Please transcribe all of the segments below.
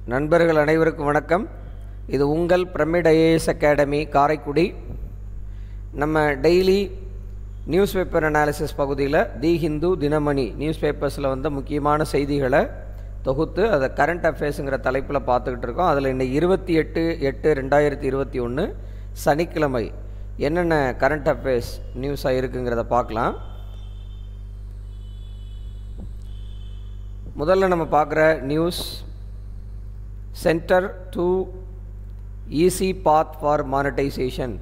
நண்பர்கள் அனைவருக்கும் வணக்கம் இது உங்கள் பிரமிட் ஐஏஎஸ் அகாடமி காரைக்குடி நம்ம டெய்லி நியூஸ் பேப்பர் அனாலிசிஸ் பகுதியில் தி ஹிந்து தினமணி நியூஸ் பேப்பர்ஸில் வந்த முக்கியமான செய்திகளை தொகுத்து அதை கரண்ட் அஃபேர்ஸுங்கிற தலைப்பில் பார்த்துக்கிட்டு இருக்கோம் அதில் இன்னைக்கு இருபத்தி எட்டு எட்டு ரெண்டாயிரத்தி இருபத்தி ஒன்று சனிக்கிழமை என்னென்ன கரண்ட் அஃபேர்ஸ் நியூஸாக இருக்குங்கிறத பார்க்கலாம் முதல்ல நம்ம பார்க்குற news centre to easy path for monetisation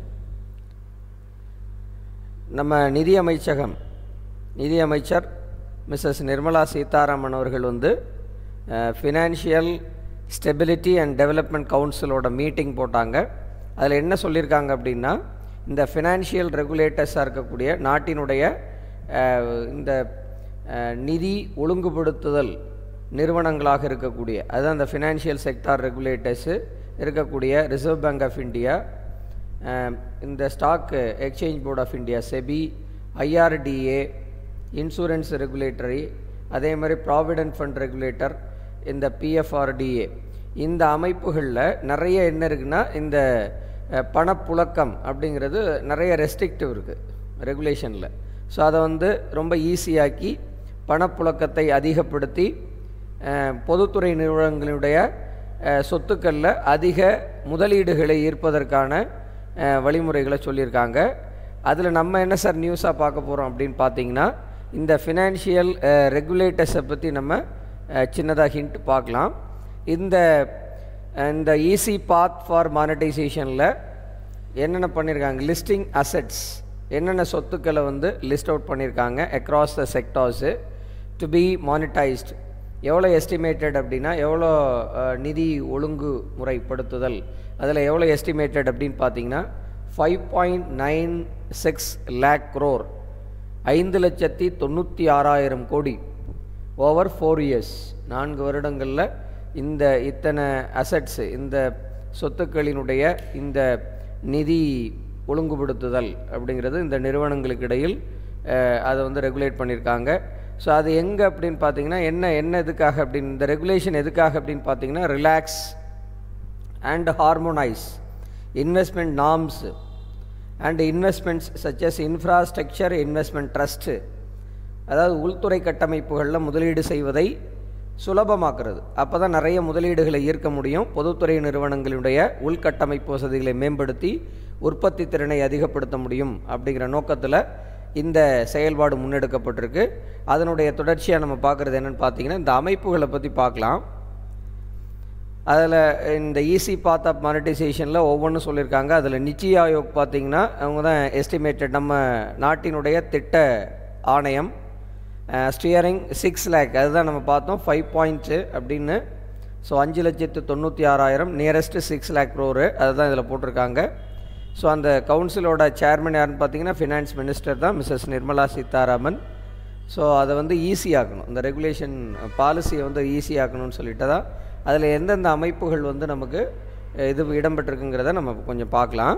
நம்ம நிதி அமைச்சகம் நிதி அமைச்சர் மிஸ்ஸஸ் நிர்மலா சீதாராமன் அவர்கள் வந்து ஃபினான்ஷியல் ஸ்டெபிலிட்டி அண்ட் டெவலப்மெண்ட் கவுன்சிலோட மீட்டிங் போட்டாங்க அதில் என்ன சொல்லியிருக்காங்க அப்படின்னா இந்த ஃபினான்ஷியல் ரெகுலேட்டர்ஸாக இருக்கக்கூடிய நாட்டினுடைய அஹ், இந்த அஹ், நிதி ஒழுங்குபடுத்துதல் நிறுவனங்களாக இருக்கக்கூடிய அதுதான் இந்த ஃபினான்ஷியல் செக்டார் ரெகுலேட்டர்ஸு இருக்கக்கூடிய reserve bank of India uh, இந்த stock exchange board of India SEBI IRDA insurance regulatory அதே மாதிரி ப்ராவிடென்ட் ஃபண்ட் ரெகுலேட்டர் இந்த பிஎஃப்ஆர்டிஏ இந்த அமைப்புகளில் நிறைய என்ன இருக்குன்னா இந்த அஹ், பணப்புழக்கம் அப்படிங்கிறது நிறைய ரெஸ்ட்ரிக்டிவ் இருக்குது ரெகுலேஷனில் ஸோ அதை வந்து ரொம்ப ஈஸியாக்கி பணப்புழக்கத்தை அதிகப்படுத்தி அஹ், பொதுத்துறை நிறுவனங்களுடைய அஹ், சொத்துக்களில் அதிக முதலீடுகளை ஈர்ப்பதற்கான அஹ், வழிமுறைகளை சொல்லியிருக்காங்க அதில் நம்ம என்ன சார் நியூஸாக பார்க்க போகிறோம் அப்படின்னு பார்த்தீங்கன்னா இந்த ஃபினான்ஷியல் ரெகுலேட்டர்ஸை பற்றி நம்ம சின்னதாக ஹிண்ட் பார்க்கலாம் இந்த அஹ், இந்த ஈஸி பாத் ஃபார் மானிட்டைசேஷனில் என்னென்ன பண்ணியிருக்காங்க லிஸ்டிங் அசெட்ஸ் என்னென்ன சொத்துக்களை வந்து லிஸ்ட் அவுட் பண்ணியிருக்காங்க across the sectors to be monetised எவ்வளோ எஸ்டிமேட்டட் அப்படின்னா எவ்வளோ அஹ், நிதி ஒழுங்கு முறைப்படுத்துதல் அதில் எவ்வளோ எஸ்டிமேட்டட் அப்படின்னு பார்த்தீங்கன்னா five point nine six lakh crore ஐந்து லட்சத்தி தொண்ணூற்றி ஆறாயிரம் கோடி ஓவர் ஃபோர் இயர்ஸ் நான்கு வருடங்களில் இந்த இத்தனை அசட்ஸு இந்த சொத்துக்களினுடைய இந்த நிதி ஒழுங்குபடுத்துதல் அப்படிங்கிறது இந்த நிறுவனங்களுக்கு இடையில் அஹ், அதை வந்து ரெகுலேட் பண்ணியிருக்காங்க ஸோ அது எங்கே அப்படின்னு பார்த்தீங்கன்னா என்ன என்ன எதுக்காக அப்படின்னு இந்த ரெகுலேஷன் எதுக்காக அப்படின்னு பார்த்தீங்கன்னா relax and harmonise investment norms and investments such as infrastructure investment trust அதாவது உள்துறை கட்டமைப்புகளில் முதலீடு செய்வதை சுலபமாக்குறது அப்போ தான் நிறைய முதலீடுகளை ஈர்க்க முடியும் பொதுத்துறை நிறுவனங்களுடைய உள்கட்டமைப்பு வசதிகளை மேம்படுத்தி உற்பத்தி திறனை அதிகப்படுத்த முடியும் அப்படிங்கிற நோக்கத்தில் இந்த செயல்பாடு முன்னெடுக்கப்பட்டிருக்கு அதனுடைய தொடர்ச்சியாக நம்ம பார்க்குறது என்னென்னு பார்த்தீங்கன்னா இந்த அமைப்புகளை பற்றி பார்க்கலாம் அதில் இந்த ஈஸி பாத் ஆஃப் மானிட்டைசேஷனில் ஒவ்வொன்றும் சொல்லியிருக்காங்க அதில் நிச்சி ஆயோக் பார்த்தீங்கன்னா அவங்க தான் எஸ்டிமேட்டட் நம்ம நாட்டினுடைய திட்ட ஆணையம் ஸ்டியரிங் சிக்ஸ் லேக் அதுதான் நம்ம பார்த்தோம் ஃபைவ் பாயிண்ட்ஸு அப்படின்னு ஸோ அஞ்சு லட்சத்து தொண்ணூற்றி ஆறாயிரம் நியரஸ்ட்டு சிக்ஸ் லேக் க்ரோரு அதுதான் இதில் போட்டிருக்காங்க ஸோ அந்த கவுன்சிலோட சேர்மன் யாருன்னு பார்த்தீங்கன்னா ஃபினான்ஸ் மினிஸ்டர் தான் மிஸ்ஸஸ் நிர்மலா சீதாராமன் ஸோ அதை வந்து ஈஸியாக்கணும் இந்த ரெகுலேஷன் பாலிசியை வந்து ஈஸியாக்கணும்னு சொல்லிட்டு தான் அதில் எந்தெந்த அமைப்புகள் வந்து நமக்கு அஹ், இது இடம்பெற்றிருக்குங்கிறத நம்ம கொஞ்சம் பார்க்கலாம்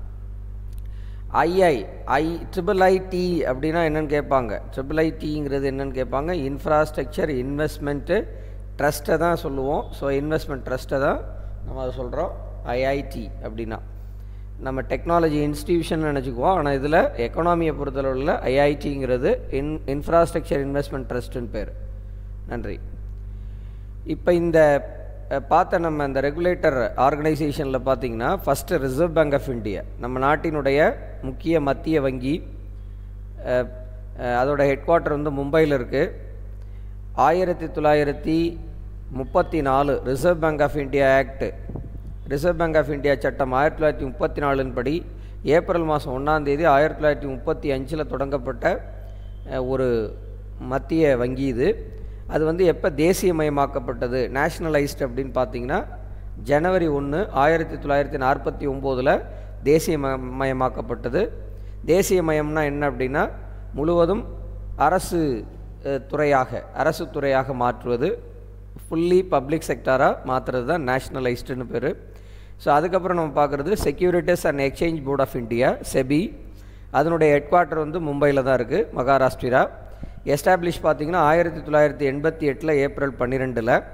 ஐஐ ஐ ட்ரிபிள் ஐடி அப்படின்னா என்னன்னு கேட்பாங்க ட்ரிபிள் ஐடிங்கிறது என்னன்னு கேட்பாங்க இன்ஃப்ராஸ்ட்ரக்சர் இன்வெஸ்ட்மெண்ட்டு ட்ரஸ்ட்டை தான் சொல்லுவோம் ஸோ இன்வெஸ்ட்மெண்ட் ட்ரஸ்ட்டை தான் நம்ம அதை சொல்கிறோம் ஐஐடி அப்படின்னா நம்ம டெக்னாலஜி இன்ஸ்டிடியூஷன் நினச்சிக்குவோம் ஆனால் இதில் எக்கனாமியை பொறுத்தளவில் ஐஐடிங்கிறது இன் இன்ஃப்ராஸ்ட்ரக்சர் இன்வெஸ்ட்மெண்ட் ட்ரஸ்ட்டுன்னு பேர் நன்றி இப்போ இந்த அஹ், பார்த்த நம்ம இந்த ரெகுலேட்டர் ஆர்கனைசேஷனில் பார்த்தீங்கன்னா first reserve bank of India நம்ம நாட்டினுடைய முக்கிய மத்திய வங்கி அஹ், அஹ், அதோட ஹெட் குவார்ட்டர் வந்து மும்பையில் இருக்குது ஆயிரத்தி தொள்ளாயிரத்தி முப்பத்தி நாலு reserve bank of India act reserve bank of India சட்டம் ஆயிரத்தி தொள்ளாயிரத்தி முப்பத்தி நாலின் படி ஏப்ரல் மாதம் ஒன்றாம் தேதி ஆயிரத்தி தொள்ளாயிரத்தி முப்பத்தி அஞ்சில் தொடங்கப்பட்ட அஹ், ஒரு மத்திய வங்கி இது அது வந்து எப்போ தேசியமயமாக்கப்பட்டது நேஷ்னலைஸ்ட் அப்படின்னு பார்த்தீங்கன்னா ஜனவரி ஒன்று ஆயிரத்தி தொள்ளாயிரத்தி நாற்பத்தி ஒம்போதில் தேசியமயமாக்கப்பட்டது தேசியமயம்னா என்ன அப்படின்னா முழுவதும் அரசு அஹ், துறையாக அரசு துறையாக மாற்றுவது ஃபுல்லி பப்ளிக் செக்டாராக மாற்றுறது தான் நேஷ்னலைஸ்டுன்னு பேர் ஸோ அதுக்கப்புறம் நம்ம பார்க்குறது securities and exchange board of India SEBI அதனுடைய ஹெட் குவார்ட்டர் வந்து மும்பையில் தான் இருக்குது மகாராஷ்டிரா எஸ்டாப்ளிஷ் பார்த்தீங்கன்னா ஆயிரத்தி தொள்ளாயிரத்தி எண்பத்தி எட்டில் ஏப்ரல் பன்னிரெண்டில்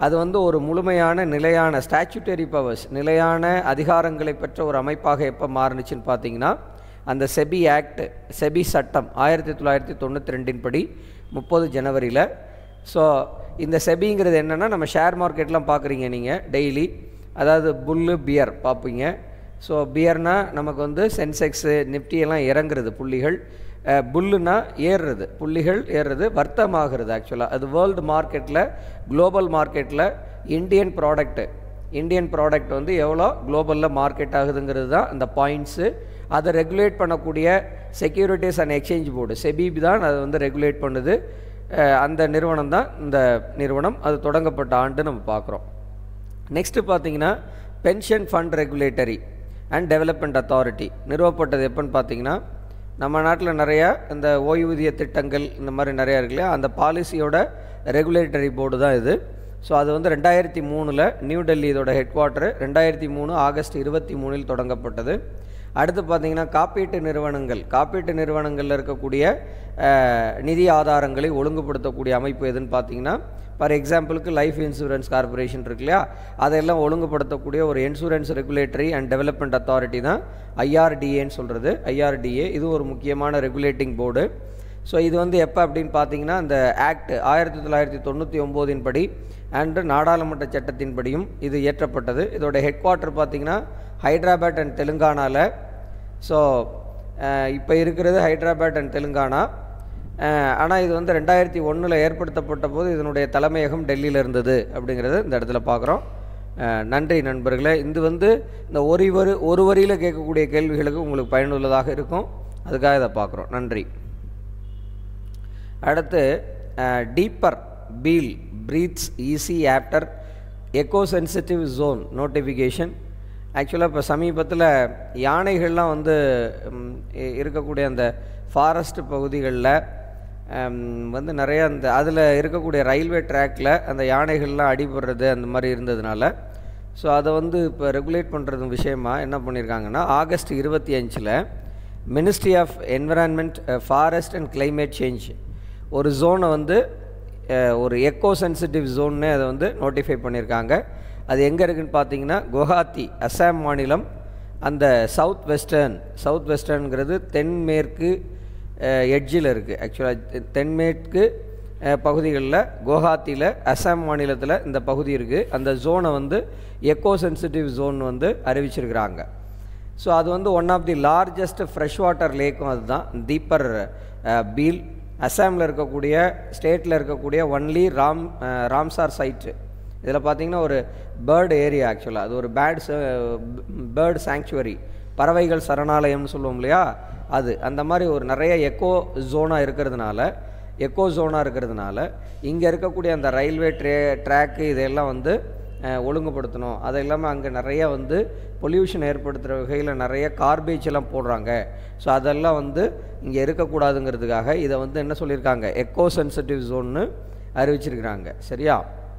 அது வந்து ஒரு முழுமையான நிலையான ஸ்டாச்சுட்டரி பவர்ஸ் நிலையான அதிகாரங்களை பெற்ற ஒரு அமைப்பாக எப்போ மாறுனுச்சுன்னு பார்த்தீங்கன்னா அந்த செபி ஆக்ட் செபி சட்டம் ஆயிரத்தி தொள்ளாயிரத்தி தொண்ணூற்றி ரெண்டின் படி முப்பது ஜனவரியில் ஸோ இந்த செபிங்கிறது என்னென்னா நம்ம ஷேர் மார்க்கெட்லாம் பார்க்குறீங்க நீங்கள் டெய்லி அதாவது புல்லு பியர் பார்ப்பீங்க ஸோ பியர்னால் நமக்கு வந்து சென்செக்ஸு நிஃப்டி எல்லாம் இறங்குறது புள்ளிகள் அஹ், புல்லுனா ஏறுறது புள்ளிகள் ஏறுறது வர்த்தமாகிறது ஆக்சுவலாக அது வேர்ல்டு மார்க்கெட்டில் குளோபல் மார்க்கெட்டில் இந்தியன் ப்ராடக்ட்டு இந்தியன் ப்ராடக்ட் வந்து எவ்வளோ குளோபலில் மார்க்கெட் ஆகுதுங்கிறது தான் அந்த பாயிண்ட்ஸு அதை ரெகுலேட் பண்ணக்கூடிய securities and exchange board SEBI தான் அதை வந்து ரெகுலேட் பண்ணுது அஹ், அந்த நிறுவனம் தான் இந்த நிறுவனம் அது தொடங்கப்பட்ட ஆண்டு நம்ம பார்க்குறோம் நெக்ஸ்ட்டு பார்த்தீங்கன்னா pension fund regulatory and development authority நிறுவப்பட்டது எப்போன்னு பார்த்தீங்கன்னா நம்ம நாட்டில் நிறையா இந்த ஓய்வூதிய திட்டங்கள் இந்த மாதிரி நிறையா இருக்கு இல்லையா அந்த பாலிசியோட ரெகுலேட்டரி போர்டு தான் இது ஸோ அது வந்து ரெண்டாயிரத்தி மூணில் நியூ டெல்லி இதோட ஹெட் குவார்ட்டரு ரெண்டாயிரத்தி மூணு ஆகஸ்ட் இருபத்தி மூணில் தொடங்கப்பட்டது அடுத்து பார்த்தீங்கன்னா காப்பீட்டு நிறுவனங்கள் காப்பீட்டு நிறுவனங்களில் இருக்கக்கூடிய அஹ், நிதி ஆதாரங்களை ஒழுங்குபடுத்தக்கூடிய அமைப்பு எதுன்னு பார்த்தீங்கன்னா ஃபார் எக்ஸாம்பிளுக்கு லைஃப் இன்சூரன்ஸ் கார்ப்பரேஷன் இருக்கு இல்லையா அதெல்லாம் ஒழுங்குபடுத்தக்கூடிய ஒரு insurance regulatory and development authority தான் ஐஆர்டிஏன்னு சொல்கிறது ஐஆர்டிஏ இது ஒரு முக்கியமான ரெகுலேட்டிங் போர்டு ஸோ இது வந்து எப்போ அப்படின்னு பார்த்தீங்கன்னா அந்த ஆக்ட் ஆயிரத்தி தொள்ளாயிரத்தி தொண்ணூற்றி ஒம்போதின் படி அண்டு நாடாளுமன்ற சட்டத்தின்படியும் இது இயற்றப்பட்டது இதோட ஹெட் குவார்ட்டர் பார்த்தீங்கன்னா ஹைதராபாத் அண்ட் தெலுங்கானாவில் ஸோ இப்போ இருக்கிறது ஹைதராபாத் அண்ட் தெலுங்கானா ஆனால் இது வந்து ரெண்டாயிரத்தி ஒன்றில் ஏற்படுத்தப்பட்ட போது இதனுடைய தலைமையகம் டெல்லியில் இருந்தது அப்படிங்கிறத இந்த இடத்துல பார்க்குறோம் நன்றி நண்பர்களே இது வந்து இந்த ஒரு வரி ஒரு வரியில் கேட்கக்கூடிய கேள்விகளுக்கு உங்களுக்கு பயனுள்ளதாக இருக்கும் அதுக்காக இதை பார்க்குறோம் நன்றி அடுத்து Deepor Beel breathes easy after eco sensitive zone notification ஆக்சுவலாக இப்போ சமீபத்தில் யானைகள்லாம் வந்து ம், இ- இருக்கக்கூடிய அந்த ஃபாரஸ்ட் பகுதிகளில் வந்து நிறைய அந்த அதில் இருக்கக்கூடிய ரயில்வே ட்ராக்கில் அந்த யானைகள்லாம் அடிபடுறது அந்த மாதிரி இருந்ததுனால ஸோ அதை வந்து இப்போ ரெகுலேட் பண்ணுறது விஷயமா என்ன பண்ணியிருக்காங்கன்னா ஆகஸ்ட் இருபத்தி அஞ்சில் ministry of environment forest and climate change ஒரு ஜோனை வந்து அஹ், ஒரு எக்கோ சென்சிட்டிவ் ஜோன்னு அதை வந்து நோட்டிஃபை பண்ணியிருக்காங்க அது எங்கே இருக்குன்னு பார்த்தீங்கன்னா குவஹாத்தி அஸ்ஸாம் மாநிலம் அந்த சவுத் வெஸ்டர்ன் சவுத் வெஸ்டர்னுங்கிறது தென்மேற்கு எட்ஜில் இருக்குது ஆக்சுவலாக தென்மேற்கு பகுதிகளில் குவஹாத்தியில் அஸ்ஸாம் மாநிலத்தில் இந்த பகுதி இருக்குது அந்த ஜோனை வந்து எக்கோ சென்சிட்டிவ் ஜோன் வந்து அறிவிச்சிருக்கிறாங்க ஸோ அது வந்து one of the largest fresh water லேக்கும் அதுதான் தீப்பர் பீல் அஸ்ஸாமில் இருக்கக்கூடிய ஸ்டேட்டில் இருக்கக்கூடிய only Ram uh, Ramsar site இதில் பார்த்தீங்கன்னா ஒரு பேர்டு ஏரியா ஆக்சுவலாக அது ஒரு பேர்ட் பேர்டு சாங்சுவரி பறவைகள் சரணாலயம்னு சொல்லுவோம் இல்லையா அது அந்த மாதிரி ஒரு நிறைய எக்கோ ஜோனாக இருக்கிறதுனால எக்கோ ஜோனாக இருக்கிறதுனால இங்கே இருக்கக்கூடிய அந்த ரயில்வே ட்ரே ட்ராக்கு இதெல்லாம் வந்து அஹ், ஒழுங்குபடுத்தணும் அது இல்லாமல் அங்கே நிறைய வந்து பொல்யூஷன் ஏற்படுத்துகிற வகையில் நிறைய கார்பேஜ் எல்லாம் போடுறாங்க ஸோ அதெல்லாம் வந்து இங்கே இருக்கக்கூடாதுங்கிறதுக்காக இதை வந்து என்ன சொல்லியிருக்காங்க எக்கோ சென்சிட்டிவ் ஜோன்னு அறிவிச்சிருக்கிறாங்க சரியா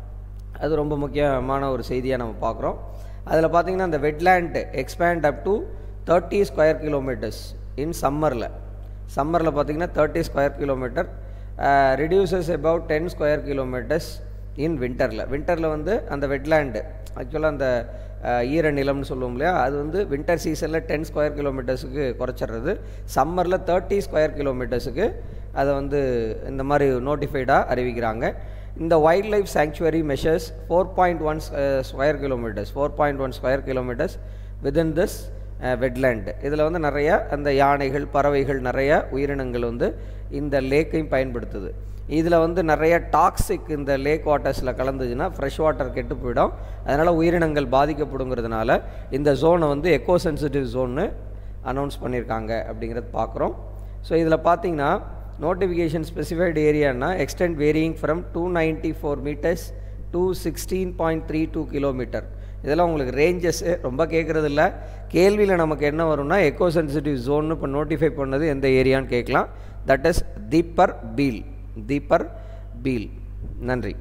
அது ரொம்ப முக்கியமான ஒரு செய்தியாக நம்ம பார்க்குறோம் அதில் பார்த்தீங்கன்னா அந்த wetland expand up to thirty square kilometres in சம்மரில் சம்மரில் பார்த்தீங்கன்னா thirty square kilometre reduces about ten square kilometres in வின்டரில் வின்டரில் வந்து அந்த வெட்லேண்டு ஆக்சுவலாக அந்த அஹ், ஈர நிலம்னு சொல்லுவோம் இல்லையா அது வந்து வின்டர் சீசனில் டென் ஸ்கொயர் கிலோமீட்டர்ஸுக்கு குறைச்சிடுறது சம்மரில் தேர்ட்டி ஸ்கொயர் கிலோமீட்டர்ஸுக்கு அதை வந்து இந்த மாதிரி நோட்டிஃபைடாக அறிவிக்கிறாங்க இந்த wild life sanctuary measures four point one square kilometres four point one square kilometres within this wetland இதில் வந்து நிறைய அந்த யானைகள் பறவைகள் நிறைய உயிரினங்கள் வந்து இந்த லேக்கையும் பயன்படுத்துது இதில் வந்து நிறைய டாக்ஸிக் இந்த லேக் வாட்டர்ஸில் கலந்துச்சுன்னா ஃப்ரெஷ் வாட்டர் கெட்டு போயிடும் அதனால் உயிரினங்கள் பாதிக்கப்படுங்கிறதுனால இந்த ஜோனை வந்து எக்கோ சென்சிட்டிவ் ஜோன்னு அனௌன்ஸ் பண்ணியிருக்காங்க அப்படிங்கிறது பார்க்குறோம் ஸோ இதில் பார்த்தீங்கன்னா நோட்டிஃபிகேஷன் ஸ்பெசிஃபைடு ஏரியானா extent varying from two ninety four metres to sixteen point three two kilometre இதெல்லாம் உங்களுக்கு ரேஞ்சஸ் ரொம்ப கேட்குறது இல்லை கேள்வியில் நமக்கு என்ன வரும்னா எக்கோ சென்சிட்டிவ் ஜோன்னு இப்போ நோட்டிஃபை பண்ணது எந்த ஏரியான்னு கேட்கலாம் தட் இஸ் தீப்பர் பீல் தீப்பர் பீல் நன்றி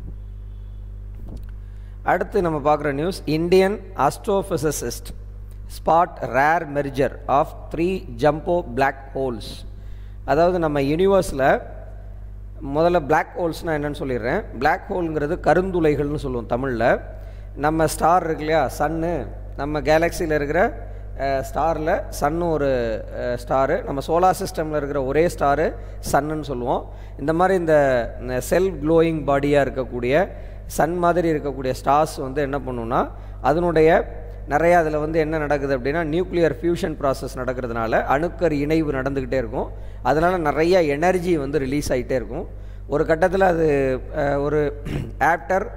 அடுத்து நம்ம பார்க்குற news Indian astrophysicist spot rare merger of three jumbo black holes அதாவது நம்ம யூனிவர்ஸில் முதல்ல Black ஹோல்ஸ்னால் என்னன்னு சொல்லிடுறேன் Black ஹோல்ங்கிறது கருந்துளைகள்னு சொல்லுவோம் தமிழில் நம்ம ஸ்டார் இருக்கு இல்லையா சன்னு நம்ம கேலக்சியில் இருக்கிற ஸ்டாரில் சன்னு ஒரு ஸ்டாரு நம்ம சோலார் சிஸ்டமில் இருக்கிற ஒரே ஸ்டாரு சன்னுன்னு சொல்லுவோம் இந்த மாதிரி இந்த செல்ஃப் க்ளோயிங் பாடியாக இருக்கக்கூடிய சன் மாதிரி இருக்கக்கூடிய ஸ்டார்ஸ் வந்து என்ன பண்ணுன்னா அதனுடைய நிறையா அதில் வந்து என்ன நடக்குது அப்படின்னா நியூக்ளியர் ஃபியூஷன் ப்ராசஸ் நடக்கிறதுனால அணுக்கர் இணைவு நடந்துக்கிட்டே இருக்கும் அதனால் நிறைய எனர்ஜி வந்து ரிலீஸ் ஆகிட்டே இருக்கும் ஒரு கட்டத்தில் அது அஹ், ஒரு ஆஃப்டர்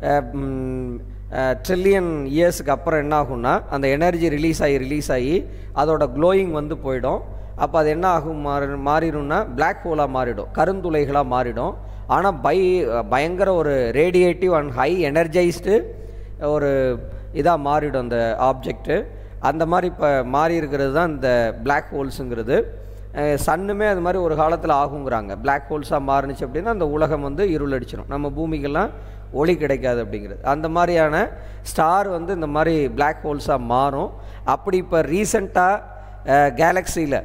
ட்ரில்லியன் இயர்ஸுக்கு அப்புறம் என்ன ஆகும்னா அந்த எனர்ஜி ரிலீஸ் ஆகி ரிலீஸ் ஆகி அதோட க்ளோயிங் வந்து போயிடும் அப்போ அது என்ன ஆகும் மாறி மாறிடும்னா Black ஹோலாக மாறிடும் கருந்துளைகளாக மாறிடும் ஆனால் பை பயங்கர ஒரு ரேடியேட்டிவ் அண்ட் ஹை எனர்ஜைஸ்டு ஒரு இதாக மாறிடும் அந்த ஆப்ஜெக்ட்டு அந்த மாதிரி இப்போ மாறி இருக்கிறது தான் இந்த Black ஹோல்ஸுங்கிறது சன்னுமே அது மாதிரி ஒரு காலத்தில் ஆகுங்கிறாங்க Black ஹோல்ஸாக மாறுனுச்சு அப்படின்னா அந்த உலகம் வந்து இருள் அடிச்சிடும் நம்ம பூமிக்கெல்லாம் ஒளி கிடைக்காது அப்படிங்கிறது அந்த மாதிரியான ஸ்டார் வந்து இந்த மாதிரி Black ஹோல்ஸாக மாறும் அப்படி இப்போ ரீசண்டாக கேலக்ஸியில்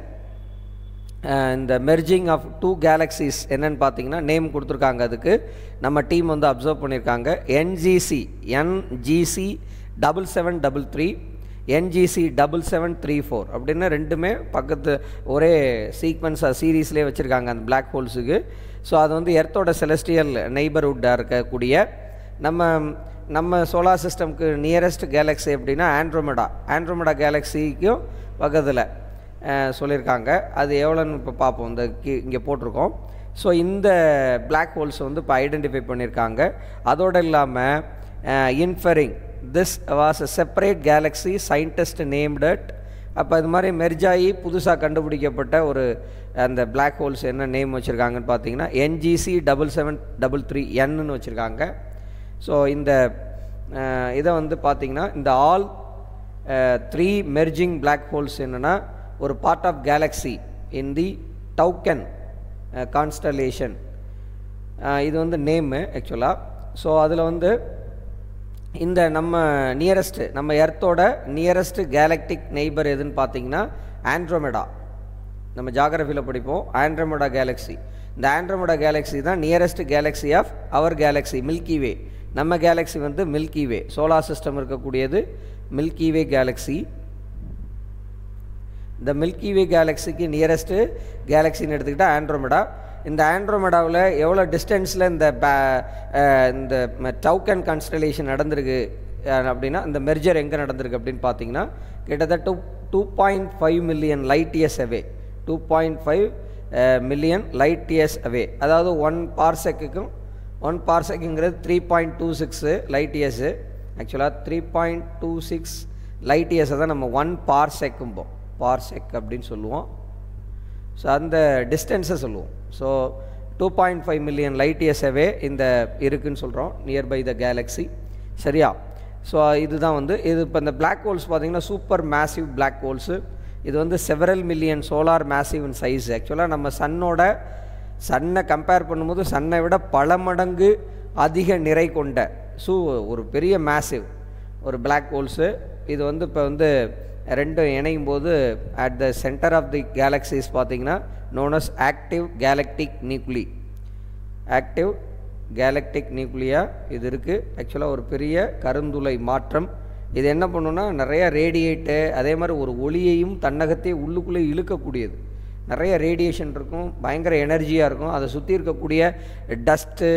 இந்த மெர்ஜிங் ஆஃப் டூ கேலக்ஸிஸ் என்னன்னு பார்த்தீங்கன்னா நேம் கொடுத்துருக்காங்க அதுக்கு நம்ம டீம் வந்து அப்சர்வ் பண்ணியிருக்காங்க NGC NGC double seven double three NGC double seven three four அப்படின்னு ரெண்டுமே பக்கத்து ஒரே சீக்வன்ஸாக சீரீஸ்லேயே வச்சுருக்காங்க அந்த Black ஹோல்ஸுக்கு ஸோ அது வந்து எர்த்தோட செலஸ்டியல் நெய்பர்ஹுட்டாக இருக்கக்கூடிய நம்ம நம்ம சோலார் சிஸ்டம்க்கு நியரஸ்ட் கேலக்ஸி அப்படின்னா ஆண்ட்ரோமெடா ஆண்ட்ரோமெடா கேலக்ஸிக்கும் பக்கத்தில் அஹ், சொல்லியிருக்காங்க அது எவ்வளோன்னு இப்போ பார்ப்போம் இந்த இங்கே போட்டிருக்கோம் ஸோ இந்த Black ஹோல்ஸ் வந்து இப்போ ஐடென்டிஃபை பண்ணியிருக்காங்க அதோடு இல்லாமல் inferring this was a separate galaxy scientist named it அப்போ இது மாதிரி மெர்ஜாயி புதுசாக கண்டுபிடிக்கப்பட்ட ஒரு அந்த Black ஹோல்ஸ் என்ன நேம் வச்சுருக்காங்கன்னு பார்த்தீங்கன்னா NGC double seven double three என்னு வச்சுருக்காங்க ஸோ இந்த அஹ், இதை வந்து பார்த்தீங்கன்னா இந்த all three merging Black holes என்னென்னா ஒரு part of galaxy in the Toucan constellation இது வந்து நேமு ஆக்சுவலாக ஸோ அதில் வந்து இந்த நம்ம நியரஸ்ட்டு நம்ம எர்த்தோட நியரஸ்ட் கேலக்டிக் நெய்பர் எதுன்னு பார்த்தீங்கன்னா ஆண்ட்ரோமெடா நம்ம ஜாகிரஃபியில் படிப்போம் ஆண்ட்ரோமெடா கேலக்ஸி இந்த ஆண்ட்ரோமெடா கேலக்ஸி தான் nearest galaxy of our galaxy Milky Way நம்ம கேலக்ஸி வந்து மில்கி வே சோலார் சிஸ்டம் இருக்கக்கூடியது மில்கி வே கேலக்ஸி இந்த மில்கி வே கேலக்ஸிக்கு நியரஸ்ட்டு கேலக்ஸின்னு எடுத்துக்கிட்டால் ஆண்ட்ரோமெடா இந்த ஆண்ட்ரோமெடாவில் எவ்வளோ டிஸ்டன்ஸில் இந்த பே அஹ் இந்த டவுக்கன் கான்ஸ்டலேஷன் நடந்திருக்கு அஹ் அப்படின்னா இந்த மெர்ஜர் எங்கே நடந்திருக்கு அப்படின்னு பார்த்தீங்கன்னா கிட்டத்தட்ட two point five million light years away two point five million light years away அதாவது ஒன் பார்செக்குக்கும் ஒன் பார்செக்குங்கிறது three point two six light years ஆக்சுவலாக three point two six light இயர்ஸை தான் நம்ம ஒன் பார்செக்கும்போம் பார்செக் அப்படின்னு சொல்லுவோம் ஸோ அந்த டிஸ்டன்ஸை சொல்லுவோம் so two point five million light years away இந்த இருக்குன்னு சொல்கிறோம் நியர்பை த கேலக்ஸி சரியா ஸோ இதுதான் வந்து இது இப்போ இந்த Black ஹோல்ஸ் பார்த்தீங்கன்னா சூப்பர் மேசிவ் Black ஹோல்ஸு இது வந்து several million solar massive in size ஆக்சுவலாக நம்ம சன்னோட சன்னை கம்பேர் பண்ணும்போது சன்னை விட பல மடங்கு அதிக நிறை கொண்ட ஸோ ஒரு பெரிய மேசிவ் ஒரு Black ஹோல்ஸு இது வந்து இப்போ வந்து ரெண்டும் இணையும் போது at the centre of the galaxies பார்த்தீங்கன்னா known as active galactic nuclei active galactic nuclei இது இருக்குது ஆக்சுவலாக ஒரு பெரிய கருந்துளை மாற்றம் இது என்ன பண்ணுன்னா நிறைய ரேடியேட்டு அதே மாதிரி ஒரு ஒளியையும் தன்னகத்தை உள்ளுக்குள்ளே இழுக்கக்கூடியது நிறைய ரேடியேஷன் இருக்கும் பயங்கர எனர்ஜியாக இருக்கும் அதை சுற்றி இருக்கக்கூடிய டஸ்ட்டு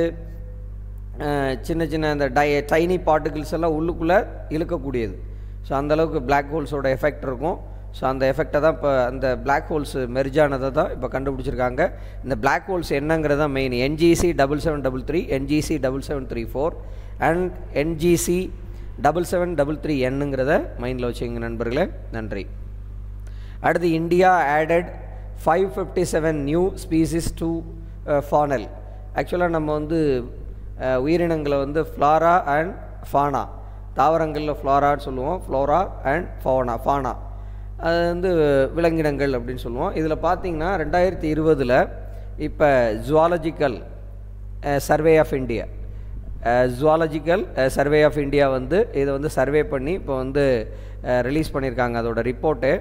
சின்ன சின்ன அந்த டை டைனி பார்ட்டிகிள்ஸ் எல்லாம் உள்ளுக்குள்ளே இழுக்கக்கூடியது ஸோ அந்தளவுக்கு Black ஹோல்ஸோட எஃபெக்ட் இருக்கும் ஸோ அந்த எஃபெக்டை தான் இப்போ அந்த Black ஹோல்ஸ் மெர்ஜானதை தான் இப்போ கண்டுபிடிச்சிருக்காங்க இந்த Black ஹோல்ஸ் என்னங்கிறது தான் main NGC double seven double three NGC double seven three four and NGC double seven double three என்னங்கிறத மைண்டில் வச்சுங்க நண்பர்களே நன்றி அடுத்து India added five fifty seven new species to faunal ஆக்சுவலாக நம்ம வந்து அஹ், உயிரினங்களை வந்து ஃப்ளாரா அண்ட் ஃபானா தாவரங்களில் ஃப்ளாரான்னு சொல்லுவோம் ஃப்ளோரா அண்ட் ஃபோனா ஃபானா அது வந்து விலங்கினங்கள் அப்படின்னு சொல்லுவோம் இதில் பார்த்தீங்கன்னா ரெண்டாயிரத்தி இருபதில் இப்போ zoological survey of India zoological survey of India வந்து இதை வந்து சர்வே பண்ணி இப்போ வந்து ரிலீஸ் பண்ணியிருக்காங்க அதோட ரிப்போர்ட்டு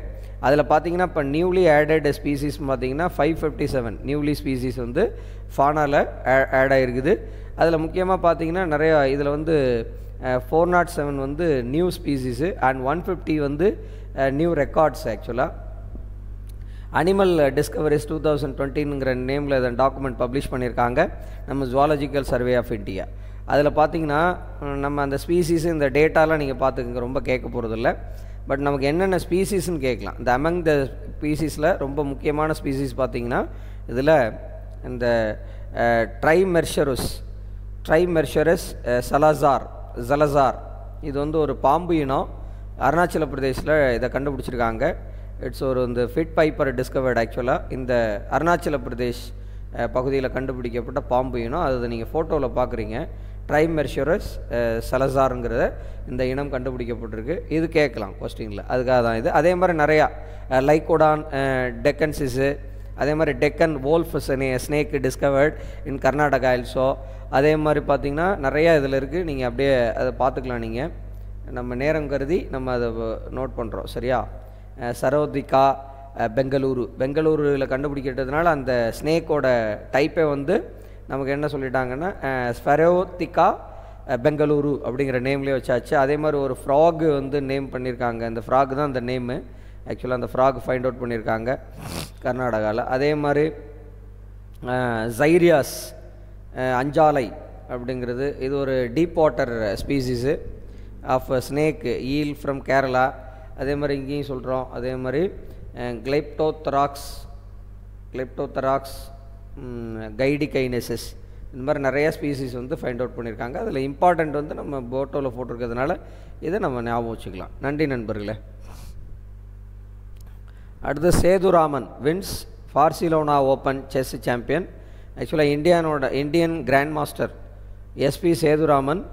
அதில் பார்த்தீங்கன்னா இப்போ நியூலி ஆடட் ஸ்பீசிஸ் பார்த்தீங்கன்னா five fifty seven newly species வந்து ஃபானாவில் ஆட் ஆகிருக்குது அதில் முக்கியமாக பார்த்தீங்கன்னா நிறையா இதில் வந்து ஃபோர் நாட் செவன் வந்து new species and one fifty வந்து நியூ ரெக்கார்ட்ஸ் ஆக்சுவலாக அனிமல் டிஸ்கவரிஸ் டூ தௌசண்ட் டுவெண்ட்டிங்கிற நேமில் இதை டாக்குமெண்ட் பப்ளிஷ் பண்ணியிருக்காங்க நம்ம ஜுவாலஜிக்கல் சர்வே ஆஃப் இந்தியா அதில் பார்த்தீங்கன்னா நம்ம அந்த ஸ்பீசிஸ் இந்த டேட்டாலாம் நீங்கள் பார்த்துக்கங்க ரொம்ப கேட்க போகிறதில்ல பட் நமக்கு என்னென்ன ஸ்பீசிஸ்ன்னு கேட்கலாம் இந்த அமங் த ஸ்பீசிஸில் ரொம்ப முக்கியமான ஸ்பீசிஸ் பார்த்தீங்கன்னா இதில் இந்த ட்ரைமெர்ஷருஸ் ட்ரைமெர்ஷரஸ் சலசார் ஜலசார் இது வந்து ஒரு பாம்பு இனம் அருணாச்சல பிரதேசில் இதை கண்டுபிடிச்சிருக்காங்க இட்ஸ் ஒரு இந்த ஃபிட் பைப்பர் டிஸ்கவர்ட் ஆக்சுவலாக இந்த அருணாச்சல பிரதேஷ் பகுதியில் கண்டுபிடிக்கப்பட்ட பாம்பு இனம் அதை நீங்கள் ஃபோட்டோவில் பார்க்குறீங்க ட்ரைமெர்ஷரஸ் சலசாருங்கிறத இந்த இனம் கண்டுபிடிக்கப்பட்டிருக்கு இது கேட்கலாம் கொஸ்டினில் அதுக்காக தான் இது அதே மாதிரி நிறையா லைகோடான் டெக்கன்சிஸு அதே மாதிரி Deccan wolf snake discovered in Karnataka also அதே மாதிரி பார்த்திங்கன்னா நிறையா இதில் இருக்குது நீங்கள் அப்படியே அதை பார்த்துக்கலாம் நீங்கள் நம்ம நேரம் கருதி நம்ம அதை நோட் பண்ணுறோம் சரியா சரோதிகா பெங்களூரு பெங்களூரில் கண்டுபிடிக்கிறதுனால அந்த ஸ்னேக்கோட டைப்பை வந்து நமக்கு என்ன சொல்லிட்டாங்கன்னா ஸ்பெரோத்திகா பெங்களூரு அப்படிங்கிற நேம்லேயே வச்சாச்சு அதே மாதிரி ஒரு ஃப்ராகு வந்து நேம் பண்ணியிருக்காங்க அந்த ஃப்ராக் தான் அந்த நேமு ஆக்சுவலாக அந்த ஃப்ராக் ஃபைண்ட் அவுட் பண்ணியிருக்காங்க கர்நாடகாவில் அதே மாதிரி ஜைரியாஸ் அஞ்சாலை அப்படிங்கிறது இது ஒரு deep water species of snake eel from Kerala அதே மாதிரி இங்கேயும் சொல்கிறோம் அதே மாதிரி கிளைப்டோத்தராக்ஸ் கிளைப்டோத்தராக்ஸ் கைடிகைனசிஸ் இந்த மாதிரி நிறைய ஸ்பீசிஸ் வந்து ஃபைண்ட் அவுட் பண்ணியிருக்காங்க அதில் இம்பார்ட்டண்ட் வந்து நம்ம போட்டோவில் போட்டிருக்கிறதுனால இதை நம்ம ஞாபகம் வச்சுக்கலாம் நன்றி நண்பர்களே அடுத்து Sethuraman wins Barcelona open chess champion ஆக்சுவலாக இந்தியானோட Indian grand master SP Sethuraman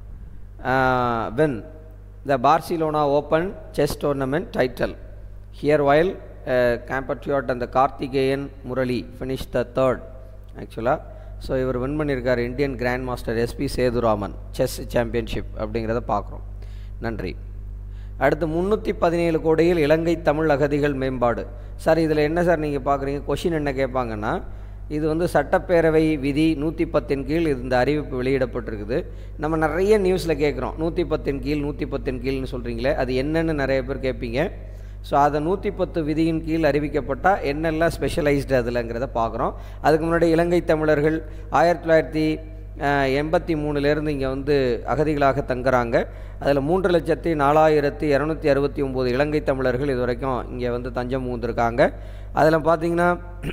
won the Barcelona open chess tournament title here while compatriot அந்த Karthikeyan Murali finish the third ஆக்சுவலாக ஸோ இவர் வின் பண்ணியிருக்கார் Indian grand master SP Sethuraman chess championship அப்படிங்கிறத பார்க்குறோம் நன்றி அடுத்து முந்நூற்றி பதினேழு கோடியில் இலங்கை தமிழ் அகதிகள் மேம்பாடு சார் இதில் என்ன சார் நீங்கள் பார்க்குறீங்க கொஷின் என்ன கேட்பாங்கன்னா இது வந்து சட்டப்பேரவை விதி நூற்றி பத்தின் கீழ் இந்த அறிவிப்பு வெளியிடப்பட்டிருக்குது நம்ம நிறைய நியூஸில் கேட்குறோம் நூற்றி பத்தின் கீழ் நூற்றி பத்தின் கீழ்னு சொல்கிறீங்களே அது என்னென்னு நிறைய பேர் கேட்பீங்க ஸோ அதை நூற்றி பத்து விதியின் கீழ் அறிவிக்கப்பட்டால் என்னெல்லாம் ஸ்பெஷலைஸ்டு அதில்ங்கிறத பார்க்குறோம் அதுக்கு முன்னாடி இலங்கை தமிழர்கள் ஆயிரத்தி தொள்ளாயிரத்தி எண்பத்தி மூணுலேருந்து இங்கே வந்து அகதிகளாக தங்குறாங்க அதில் மூன்று லட்சத்தி நாலாயிரத்தி இரநூத்தி அறுபத்தி ஒம்பது இலங்கை தமிழர்கள் இது வரைக்கும் இங்கே வந்து தஞ்சம் பூந்திருக்காங்க அதில் பார்த்திங்கன்னா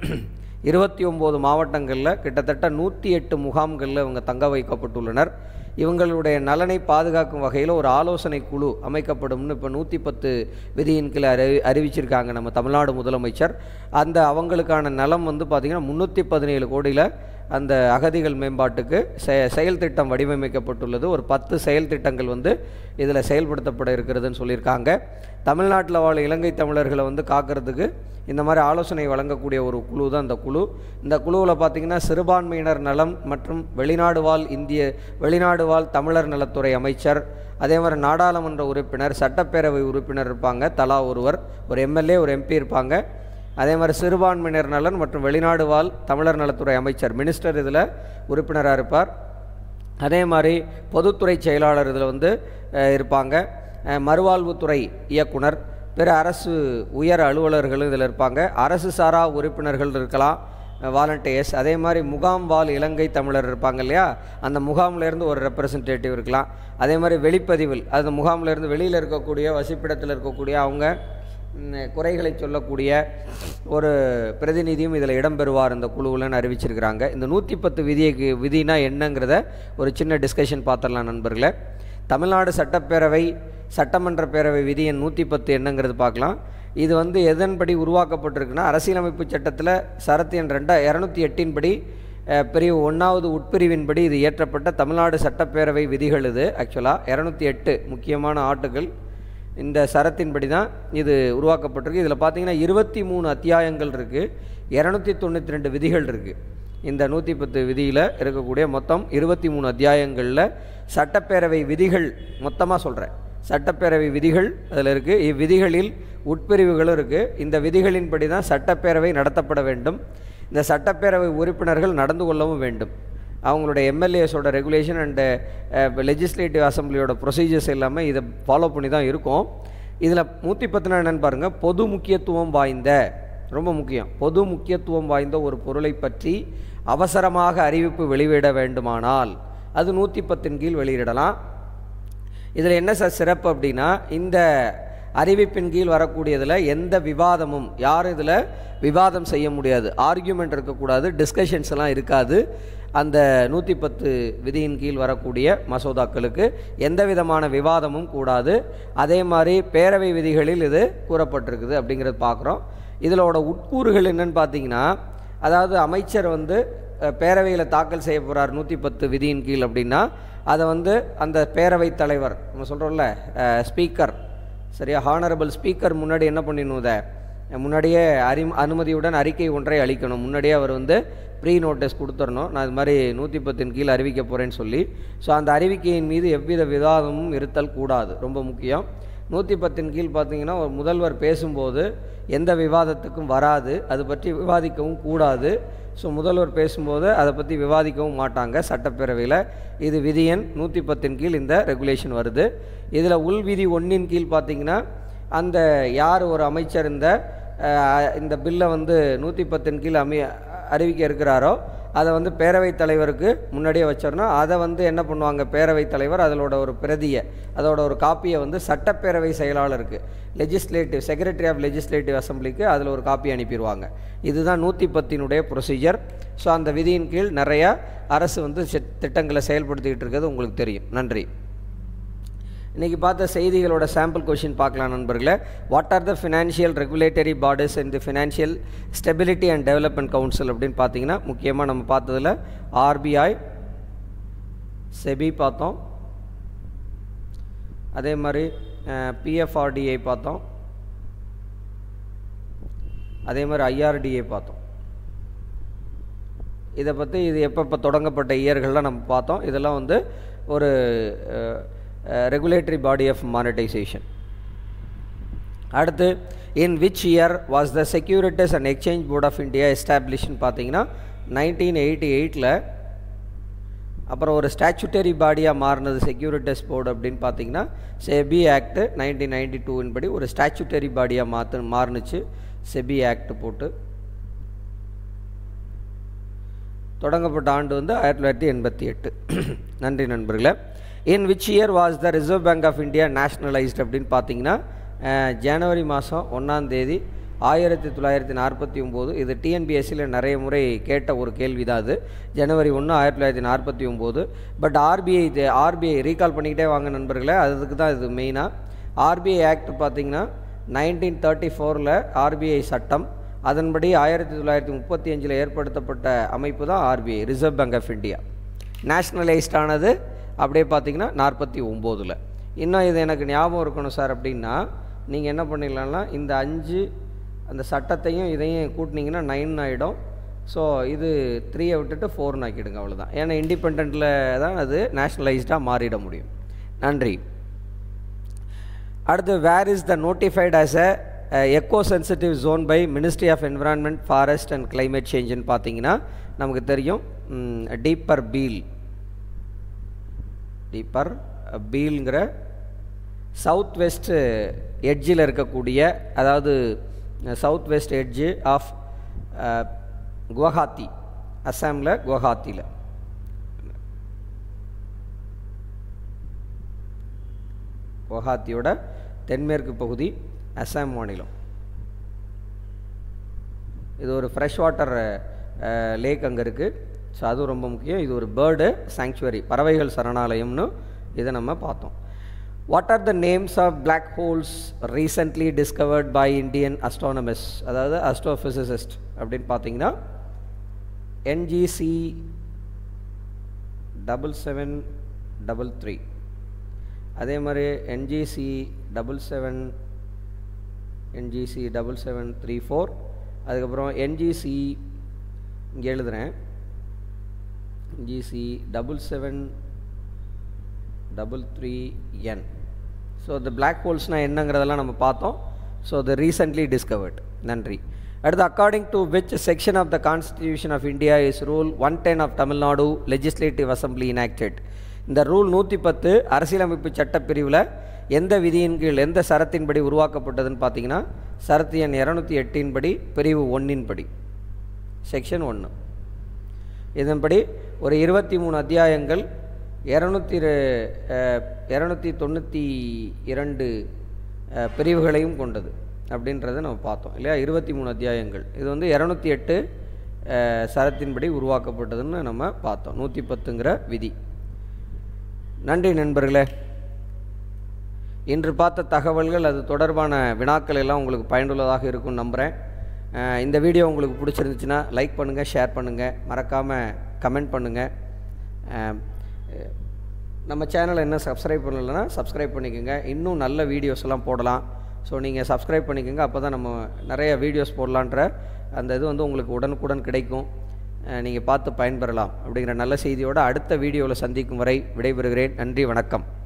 இருபத்தி ஒம்பது மாவட்டங்களில் கிட்டத்தட்ட நூற்றி எட்டு முகாம்களில் இவங்க தங்க வைக்கப்பட்டுள்ளனர் இவங்களுடைய நலனை பாதுகாக்கும் வகையில் ஒரு ஆலோசனை குழு அமைக்கப்படும்னு இப்போ நூற்றி பத்து விதியின் கீழ் அறிவி அறிவிச்சிருக்காங்க நம்ம தமிழ்நாடு முதலமைச்சர் அந்த அவங்களுக்கான நலம் வந்து பார்த்திங்கன்னா முந்நூற்றி பதினேழு கோடியில் அந்த அகதிகள் மேம்பாட்டுக்கு செ செயல் திட்டம் வடிவமைக்கப்பட்டுள்ளது ஒரு பத்து செயல் திட்டங்கள் வந்து இதில் செயல்படுத்தப்பட இருக்கிறதுன்னு சொல்லியிருக்காங்க தமிழ்நாட்டில் வாழ இலங்கை தமிழர்களை வந்து காக்கிறதுக்கு இந்த மாதிரி ஆலோசனை வழங்கக்கூடிய ஒரு குழு தான் இந்த குழு இந்த குழுவில் பார்த்திங்கன்னா சிறுபான்மையினர் நலம் மற்றும் வெளிநாடு வாழ் இந்திய வெளிநாடு வாழ் தமிழர் நலத்துறை அமைச்சர் அதே மாதிரி நாடாளுமன்ற உறுப்பினர் சட்டப்பேரவை உறுப்பினர் இருப்பாங்க தலா ஒருவர் ஒரு எம்எல்ஏ ஒரு எம்பி இருப்பாங்க அதே மாதிரி சிறுபான்மையினர் நலன் மற்றும் வெளிநாடு வாழ் தமிழர் நலத்துறை அமைச்சர் மினிஸ்டர் இதில் உறுப்பினராக இருப்பார் அதே மாதிரி பொதுத்துறை செயலாளர் இதில் வந்து இருப்பாங்க மறுவாழ்வுத்துறை இயக்குனர் பிற அரசு உயர் அலுவலர்களும் இதில் இருப்பாங்க அரசு சாரா உறுப்பினர்கள் இருக்கலாம் வாலண்டியர்ஸ் அதே மாதிரி முகாம் வாழ் இலங்கை தமிழர் இருப்பாங்க இல்லையா அந்த முகாம்லேருந்து ஒரு ரெப்ரசன்டேட்டிவ் இருக்கலாம் அதே மாதிரி வெளிப்பதிவில் அந்த முகாம்லேருந்து வெளியில் இருக்கக்கூடிய வசிப்பிடத்தில் இருக்கக்கூடிய அவங்க குறைகளை சொல்லக்கூடிய ஒரு பிரதிநிதியும் இதில் இடம்பெறுவார் இந்த குழுவில்னு அறிவிச்சிருக்கிறாங்க இந்த நூற்றி பத்து விதியைக்கு விதினா என்னங்கிறத ஒரு சின்ன டிஸ்கஷன் பார்த்துடலாம் நண்பர்களே தமிழ்நாடு சட்டப்பேரவை சட்டமன்ற பேரவை விதி எண் நூற்றி பத்து என்னங்கிறது பார்க்கலாம் இது வந்து எதன்படி உருவாக்கப்பட்டிருக்குன்னா அரசியலமைப்பு சட்டத்தில் சரத்து எண் ரெண்டா இரநூத்தி எட்டின் படி பிரிவு ஒன்றாவது உட்பிரிவின்படி இது இயற்றப்பட்ட தமிழ்நாடு சட்டப்பேரவை விதிகள் இது ஆக்சுவலாக இரநூத்தி எட்டு முக்கியமான ஆட்டுகள் இந்த சரத்தின்படி தான் இது உருவாக்கப்பட்டிருக்கு இதில் பார்த்தீங்கன்னா இருபத்தி மூணு அத்தியாயங்கள் இருக்குது இரநூத்தி தொண்ணூற்றி ரெண்டு விதிகள் இருக்குது இந்த நூற்றி பத்து விதியில் இருக்கக்கூடிய மொத்தம் இருபத்தி மூணு அத்தியாயங்களில் சட்டப்பேரவை விதிகள் மொத்தமாக சொல்கிறேன் சட்டப்பேரவை விதிகள் அதில் இருக்குது இவ்விதிகளில் உட்பிரிவுகளும் இருக்குது இந்த விதிகளின்படி தான் சட்டப்பேரவை நடத்தப்பட வேண்டும் இந்த சட்டப்பேரவை உறுப்பினர்கள் நடந்து கொள்ளவும் வேண்டும் அவங்களுடைய எம்எல்ஏஸோட ரெகுலேஷன் அண்டு லெஜிஸ்லேட்டிவ் அசம்பிளியோட ப்ரொசீஜர்ஸ் எல்லாமே இதை ஃபாலோ பண்ணி தான் இருக்கும் இதில் நூற்றி பத்துனா என்னென்னு பாருங்கள் பொது முக்கியத்துவம் வாய்ந்த ரொம்ப முக்கியம் பொது முக்கியத்துவம் வாய்ந்த ஒரு பொருளை பற்றி அவசரமாக அறிவிப்பு வெளியிட வேண்டுமானால் அது நூற்றி பத்தின் கீழ் வெளியிடலாம் இதில் என்ன சார் சிறப்பு அப்படின்னா இந்த அறிவிப்பின் கீழ் வரக்கூடியதில் எந்த விவாதமும் யாரும் இதில் விவாதம் செய்ய முடியாது ஆர்கியூமெண்ட் இருக்கக்கூடாது டிஸ்கஷன்ஸ் எல்லாம் இருக்காது அந்த நூற்றி பத்து விதியின் கீழ் வரக்கூடிய மசோதாக்களுக்கு எந்த விதமான விவாதமும் கூடாது அதே மாதிரி பேரவை விதிகளில் இது கூறப்பட்டிருக்குது அப்படிங்கிறது பார்க்குறோம் இதிலோட உட்கூறுகள் என்னன்னு பார்த்தீங்கன்னா அதாவது அமைச்சர் வந்து பேரவையில் தாக்கல் செய்ய போகிறார் நூற்றி பத்து விதியின் கீழ் அப்படின்னா அதை வந்து அந்த பேரவைத் தலைவர் நம்ம சொல்கிறோம்ல ஸ்பீக்கர் சரியா ஹானரபிள் ஸ்பீக்கர் முன்னாடி என்ன பண்ணிடணும் இதை முன்னாடியே அறி அனுமதியுடன் அறிக்கை ஒன்றை அளிக்கணும் முன்னாடியே அவர் வந்து ப்ரீ நோட்டீஸ் கொடுத்துடணும் நான் இது மாதிரி நூற்றி பத்தின் கீழ் அறிவிக்க போகிறேன்னு சொல்லி ஸோ அந்த அறிவிக்கையின் மீது எவ்வித விவாதமும் இருத்தல் கூடாது ரொம்ப முக்கியம் நூற்றி பத்தின் கீழ் பார்த்தீங்கன்னா ஒரு முதல்வர் பேசும்போது எந்த விவாதத்துக்கும் வராது அது பற்றி விவாதிக்கவும் கூடாது ஸோ முதல்வர் பேசும்போது அதை பற்றி விவாதிக்கவும் மாட்டாங்க சட்டப்பேரவையில் இது விதியன் நூற்றி பத்தின் கீழ் இந்த ரெகுலேஷன் வருது இதில் உள் விதி ஒன்றின் கீழ் பார்த்தீங்கன்னா அந்த யார் ஒரு அமைச்சர் இந்த இந்த பில்லை வந்து நூற்றி பத்தின் கீழ் அமை அறிவிக்க இருக்கிறாரோ அதை வந்து பேரவைத் தலைவருக்கு முன்னாடியே வச்சிடணும் அதை வந்து என்ன பண்ணுவாங்க பேரவைத் தலைவர் அதோட ஒரு பிரதியை அதோட ஒரு காப்பியை வந்து சட்டப்பேரவை செயலாளருக்கு லெஜிஸ்லேட்டிவ் செக்ரட்டரி ஆஃப் லெஜிஸ்லேட்டிவ் அசம்பிளிக்கு அதில் ஒரு காப்பி அனுப்பிடுவாங்க இதுதான் நூற்றி பத்தினுடைய ப்ரொசீஜர் ஸோ அந்த விதியின் கீழ் நிறையா அரசு வந்து திட்டங்களை செயல்படுத்திக்கிட்டு இருக்கிறது உங்களுக்கு தெரியும் நன்றி இன்றைக்கி பார்த்த செய்திகளோட சாம்பிள் கொஷின் பார்க்கலாம் நண்பர்களே what are the financial regulatory bodies and the financial stability and development council அப்படின்னு பார்த்தீங்கன்னா முக்கியமாக நம்ம பார்த்ததில் ஆர்பிஐ செபி பார்த்தோம் அதே மாதிரி பிஎஃப்ஆர்டிஐ பார்த்தோம் அதே மாதிரி ஐஆர்டிஏ பார்த்தோம் இதை பற்றி இது எப்போ தொடங்கப்பட்ட இயர்கள்லாம் நம்ம பார்த்தோம் இதெல்லாம் வந்து ஒரு ரெகுலேட்டரி பாடி ஆஃப் மானிட்டைசேஷன் அடுத்து in which year was the securities and exchange board of India எஸ்டாப்ளிஷ்னு பார்த்தீங்கன்னா நைன்டீன் எயிட்டி எயிட்டில் அப்புறம் ஒரு ஸ்டாச்சுட்டரி பாடியாக மாறினது செக்யூரிட்டிஸ் போர்டு அப்படின்னு பார்த்தீங்கன்னா செபி ஆக்ட் நைன்டீன் நைன்டி டூவின் படி ஒரு ஸ்டாச்சுட்டரி பாடியாக மாற்று மாறுனுச்சு செபி ஆக்ட் போட்டு தொடங்கப்பட்ட ஆண்டு வந்து ஆயிரத்தி தொள்ளாயிரத்தி எண்பத்தி எட்டு நன்றி நண்பர்களே in which year was the reserve bank of India nationalised அப்படின்னு பார்த்தீங்கன்னா ஜனவரி மாதம் ஒன்றாந்தேதி ஆயிரத்தி தொள்ளாயிரத்தி நாற்பத்தி ஒம்பது இது டிஎன்பிஎஸ்சியில் நிறைய முறை கேட்ட ஒரு கேள்வி தான் அது ஜனவரி ஒன்று ஆயிரத்தி தொள்ளாயிரத்தி நாற்பத்தி ஒம்பது பட் ஆர்பிஐ இது ஆர்பிஐ ரீகால் பண்ணிக்கிட்டே வாங்க நண்பர்களே அதுக்கு தான் இது மெயினாக ஆர்பிஐ ஆக்ட் பார்த்திங்கன்னா நைன்டீன் தேர்ட்டி ஃபோரில் ஆர்பிஐ சட்டம் அதன்படி ஆயிரத்தி தொள்ளாயிரத்தி முப்பத்தி அஞ்சில் ஏற்படுத்தப்பட்ட அமைப்பு தான் RBI reserve bank of India nationalised ஆனது அப்படியே பார்த்தீங்கன்னா நாற்பத்தி ஒம்போதில் இன்னும் இது எனக்கு ஞாபகம் இருக்கணும் சார் அப்படின்னா நீங்கள் என்ன பண்ணிடலாம்னா இந்த அஞ்சு அந்த சட்டத்தையும் இதையும் கூட்டினீங்கன்னா நைன் ஆகிடும் ஸோ இது த்ரீயை விட்டுட்டு ஃபோர்னு ஆக்கிடுங்க அவ்வளோதான் ஏன்னா இண்டிபெண்ட்டில் தான் அது நேஷ்னலைஸ்டாக மாறிட முடியும் நன்றி அடுத்து where is the notified as a eco sensitive zone by ministry of environment forest and climate சேஞ்சுன்னு பார்த்தீங்கன்னா நமக்கு தெரியும் டீப்பர் பீல் டீப்பர் பீல்ங்கிற சவுத் வெஸ்ட் எட்ஜில் இருக்கக்கூடிய அதாவது south west edge of Guwahati அஸ்ஸாமில் குவஹாத்தியில் குவஹாத்தியோட தென்மேற்கு பகுதி அஸ்ஸாம் மாநிலம் இது ஒரு ஃப்ரெஷ் வாட்டர் லேக் அங்கே இருக்குது ஸோ அதுவும் ரொம்ப முக்கியம் இது ஒரு பேர்டு சாங்சுவரி பறவைகள் சரணாலயம்னு இதை நம்ம பார்த்தோம் what are the names of black holes recently discovered by Indian astronomers அதாவது அஸ்ட்ரோஃபிசிசிஸ்ட் அப்படின்னு பார்த்தீங்கன்னா NGC double seven double three அதே மாதிரி NGC double seven NGC double seven three four அதுக்கப்புறம் என்ஜிசி இங்கே எழுதுகிறேன் NGC double seven double three N so இந்த black ஹோல்ஸ்னால் என்னங்கிறதெல்லாம் நம்ம பார்த்தோம் ஸோ த ரீசன்ட்லி டிஸ்கவர்ட் நன்றி அடுத்து according to which section of the constitution of India is rule one ten of Tamil Nadu legislative assembly enacted இந்த ரூல் நூற்றி பத்து அரசியலமைப்பு சட்டப்பிரிவில் எந்த விதியின் கீழ் எந்த சரத்தின்படி உருவாக்கப்பட்டதுன்னு பார்த்தீங்கன்னா சரத்து எண் இரநூத்தி எட்டின் படி பிரிவு ஒன்றின் படி செக்ஷன் ஒன்று இதன்படி ஒரு இருபத்தி மூணு அத்தியாயங்கள் இரநூத்தி இரநூத்தி தொண்ணூற்றி இரண்டு அஹ், பிரிவுகளையும் கொண்டது அப்படின்றத நம்ம பார்த்தோம் இல்லையா இருபத்தி மூணு அத்தியாயங்கள் இது வந்து இரநூத்தி எட்டு அஹ், சரத்தின்படி உருவாக்கப்பட்டதுன்னு நம்ம பார்த்தோம் நூற்றி பத்துங்கிற விதி நன்றி நண்பர்களே இன்று பார்த்த தகவல்கள் அது தொடர்பான வினாக்கள் எல்லாம் உங்களுக்கு பயனுள்ளதாக இருக்கும்னு நம்புகிறேன் அஹ் இந்த வீடியோ உங்களுக்கு பிடிச்சிருந்துச்சுன்னா லைக் பண்ணுங்கள் ஷேர் பண்ணுங்கள் மறக்காமல் கமெண்ட் பண்ணுங்கள் அஹ் நம்ம சேனலை என்ன சப்ஸ்கிரைப் பண்ணலைன்னா சப்ஸ்கிரைப் பண்ணிக்கோங்க இன்னும் நல்ல வீடியோஸ் எல்லாம் போடலாம் ஸோ நீங்கள் சப்ஸ்கிரைப் பண்ணிக்கோங்க அப்போ தான் நம்ம நிறைய வீடியோஸ் போடலான்ற அந்த இது வந்து உங்களுக்கு உடனுக்குடன் கிடைக்கும் நீங்கள் பார்த்து பயன்பெறலாம் அப்படிங்கிற நல்ல செய்தியோடு அடுத்த வீடியோவில் சந்திக்கும் வரை விடைபெறுகிறேன் நன்றி வணக்கம்